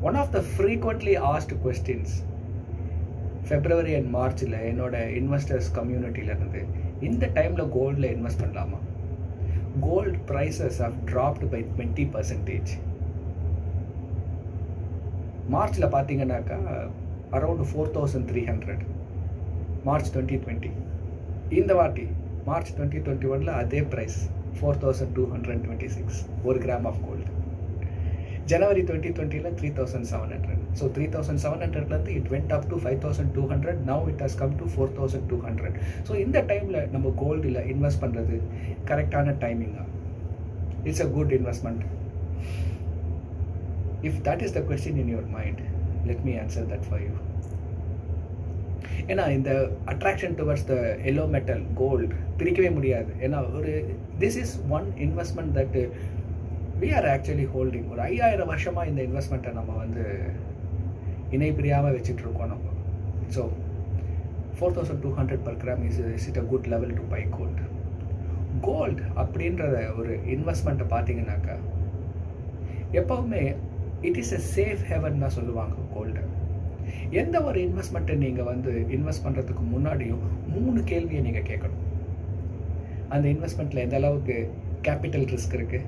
One of the frequently asked questions February and மார்ச்சில் என்னோட investors கம்யூனிட்டியிலேருந்து இந்த டைமில் கோல்டில் இன்வெஸ்ட் பண்ணலாமா gold prices have dropped by twenty percentage மார்ச்சில் பார்த்தீங்கன்னாக்கா around four thousand three hundred March twenty twenty இந்த வாட்டி மார்ச் டுவெண்ட்டி டுவெண்ட்டி ஒனில் அதே price four thousand two hundred twenty six ஒரு gram of gold January twenty டுவெண்ட்டியில் three thousand seven hundred so three thousand seven ஹண்ட்ரட்லேருந்து it went up to five thousand two hundred now it has come to four thousand two hundred so இந்த டைமில் நம்ம கோல்டில் invest பண்ணுறது கரெக்டான டைமிங்காக it's a good investment if that is the question in your mind let me answer that for you ஏன்னா இந்த attraction towards the yellow metal gold பிரிக்கவே முடியாது ஏன்னா ஒரு this is one investment that we are actually holding ஒரு ஐயாயிரம் வருஷமாக இந்த இன்வெஸ்ட்மெண்ட்டை நம்ம வந்து இணை பிரியாமல் வச்சுட்ருக்கோம் நம்ம so four thousand two hundred per gram is is it a good level to buy gold gold அப்படின்றத ஒரு இன்வெஸ்ட்மெண்ட்டை பார்த்தீங்கன்னாக்கா எப்போவுமே it is a safe haven தான் சொல்லுவாங்க கோல்டு எந்த ஒரு இன்வெஸ்ட்மெண்ட்டை நீங்கள் வந்து இன்வெஸ்ட் பண்ணுறதுக்கு முன்னாடியும் மூணு கேள்வியை நீங்கள் கேட்கணும் அந்த இன்வெஸ்ட்மெண்ட்டில் எந்த அளவுக்கு கேபிட்டல் ரிஸ்க் இருக்குது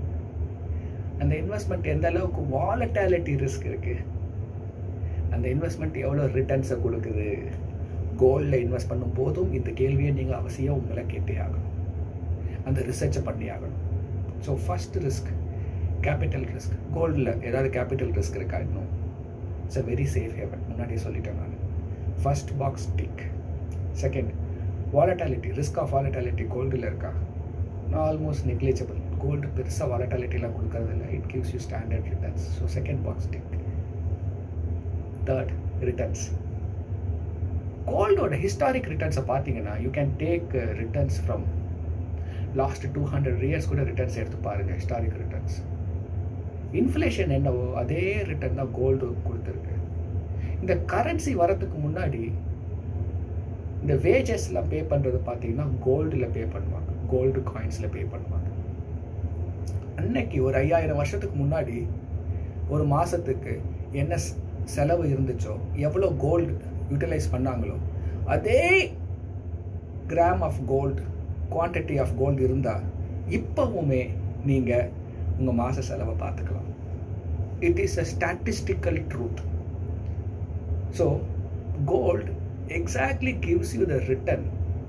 அந்த இன்வெஸ்ட்மெண்ட் எந்த அளவுக்கு வாலட்டாலிட்டி ரிஸ்க் இருக்குது அந்த இன்வெஸ்ட்மெண்ட் எவ்வளோ ரிட்டர்ன்ஸை கொடுக்குது கோல்டில் இன்வெஸ்ட் பண்ணும் போதும் இந்த கேள்வியை நீங்கள் அவசியம் உங்களை கேட்டே ஆகணும் அந்த ரிசர்ச்சை பண்ணி ஆகணும் so first risk capital risk கோல்டில் ஏதாவது கேபிட்டல் ரிஸ்க் இருக்கா இன்னும் it's a very safe haven முன்னாடியே சொல்லிட்டேன் நான் first box tick second volatility risk of volatility கோல்டில் இருக்கா ஆல்மோஸ்ட் நெக்லிஜிபிள் கோல்டு பெருசாக வாலட்டாலிட்டிலாம் கொடுக்கறது இல்லை it gives you standard returns so second box tick third returns கோல்டோட ஹிஸ்டாரிக் ரிட்டர்ன்ஸை பார்த்தீங்கன்னா you can take returns from last two hundred years கூட ரிட்டர்ன்ஸ் எடுத்து பாருங்கள் ஹிஸ்டாரிக் ரிட்டர்ன்ஸ் இன்ஃப்ளேஷன் என்னவோ அதே ரிட்டர்ன் தான் கோல்டு கொடுத்துருக்கு இந்த கரன்சி வரத்துக்கு முன்னாடி இந்த வேஜஸ்லாம் பே பண்ணுறது பார்த்தீங்கன்னா கோல்டில் பே பண்ணுவாங்க கோல்டு காயின்ஸில் பே பண்ணுவாங்க அன்னைக்கு ஒரு ஐயாயிரம் வருஷத்துக்கு முன்னாடி ஒரு மாதத்துக்கு என்ன செலவு இருந்துச்சோ எவ்வளோ கோல்டு யூட்டிலைஸ் பண்ணாங்களோ அதே gram of gold quantity of gold இருந்தால் இப்போவுமே நீங்கள் உங்கள் மாத செலவை பார்த்துக்கலாம் it is a statistical truth so gold exactly gives you the return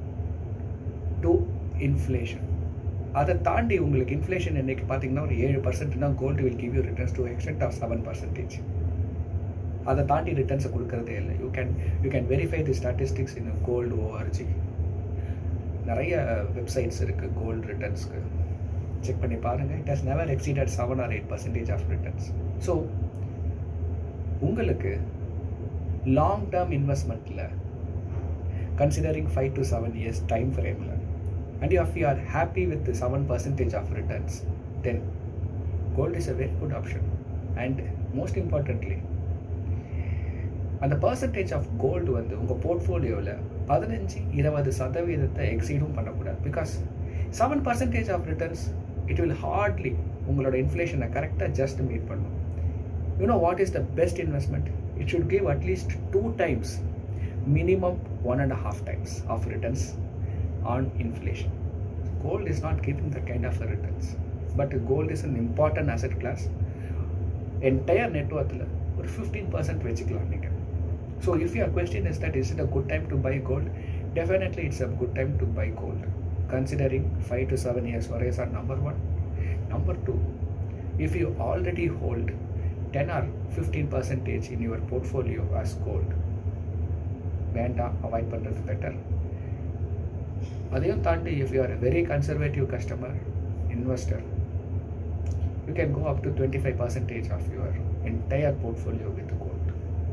to inflation அதை தாண்டி உங்களுக்கு இன்ஃப்ளேஷன் என்னைக்கு பார்த்தீங்கன்னா ஒரு ஏழு பர்சன்ட்னா gold will give you returns to extent of seven percentage அதை தாண்டி ரிட்டர்ன்ஸை கொடுக்கறதே இல்லை you can you can verify the statistics in gold O R G நிறைய வெப்சைட்ஸ் இருக்குது கோல்டு ரிட்டர்ன்ஸ்க்கு செக் பண்ணி பாருங்கள் it has never exceeded seven or eight percentage of returns so உங்களுக்கு லாங் டேர்ம் இன்வெஸ்ட்மெண்ட்டில் considering five to seven years time ஃப்ரேமில் and if you are happy with seven percentage of returns then gold is a very good option and most importantly அந்த percentage of gold வந்து உங்கள் போர்ட்ஃபோலியோவில் பதினஞ்சு இருபது சதவீதத்தை எக்ஸீடும் பண்ணக்கூடாது because seven percentage of returns it will hardly உங்களோட இன்ஃப்ளேஷனை கரெக்டாக ஜஸ்ட் மீட் பண்ணும் you know what is the best investment it should give at least two times minimum one and half times of returns on inflation gold is not giving the kind of returns but gold is an important asset class entire நெட்ஒர்த்தில் ஒரு fifteen percent வச்சுக்கலாம் நீங்கள் so if your question is that is it a good time to buy gold definitely it's a good time to buy gold considering 5 to 7 years horizon are number one number two if you already hold 10 or 15 percentage in your portfolio as gold வேண்டாம் avoid பண்ணுறது better அதையும் தாண்டி if you are a very conservative customer investor you can go up to twenty five percentage of your entire portfolio with gold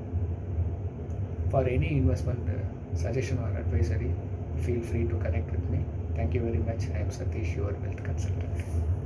for any investment suggestion or advisory feel free to connect with me. Thank you very much. I am Satish, your wealth consultant.